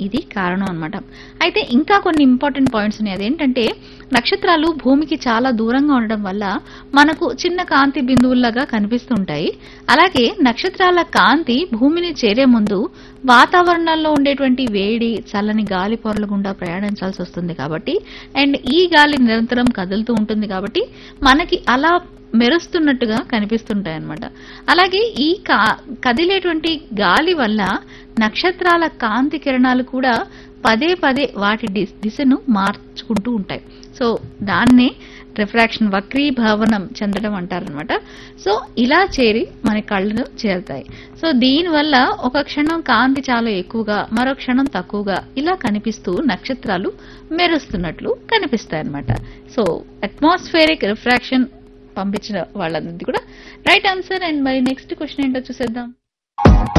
ఇది కారణం అన్నమాట అయితే ఇంకా కొన్ని ఇంపార్టెంట్ పాయింట్స్ ఉన్నాయి అదేంటంటే నక్షత్రాలు భూమికి చాలా దూరంగా ఉండడం వల్ల మనకు చిన్న కాంతి బిందువుల్లాగా కనిపిస్తుంటాయి అలాగే నక్షత్రాల కాంతి భూమిని చేరే ముందు వాతావరణంలో ఉండేటువంటి వేడి చల్లని గాలి పొరల గుండా ప్రయాణించాల్సి వస్తుంది కాబట్టి అండ్ ఈ గాలి నిరంతరం కదులుతూ ఉంటుంది కాబట్టి మనకి అలా మెరుస్తున్నట్టుగా కనిపిస్తుంటాయి అన్నమాట అలాగే ఈ కా కదిలేటువంటి గాలి వల్ల నక్షత్రాల కాంతి కిరణాలు కూడా పదే పదే వాటి డి- దిశను మార్చుకుంటూ ఉంటాయి సో దాన్నే రిఫ్రాక్షన్ వక్రీభవనం చెందడం అంటారనమాట సో ఇలా చేరి మన కళ్ళను చేరుతాయి సో దీనివల్ల ఒక క్షణం కాంతి చాలా ఎక్కువగా మరో క్షణం తక్కువగా ఇలా కనిపిస్తూ నక్షత్రాలు మెరుస్తున్నట్లు కనిపిస్తాయి అన్నమాట సో అట్మాస్ఫియరిక్ రిఫ్రాక్షన్ పంపించిన వాళ్ళందరిది కూడా రైట్ ఆన్సర్ అండ్ మరి నెక్స్ట్ క్వశ్చన్ ఏంటో చూసేద్దాం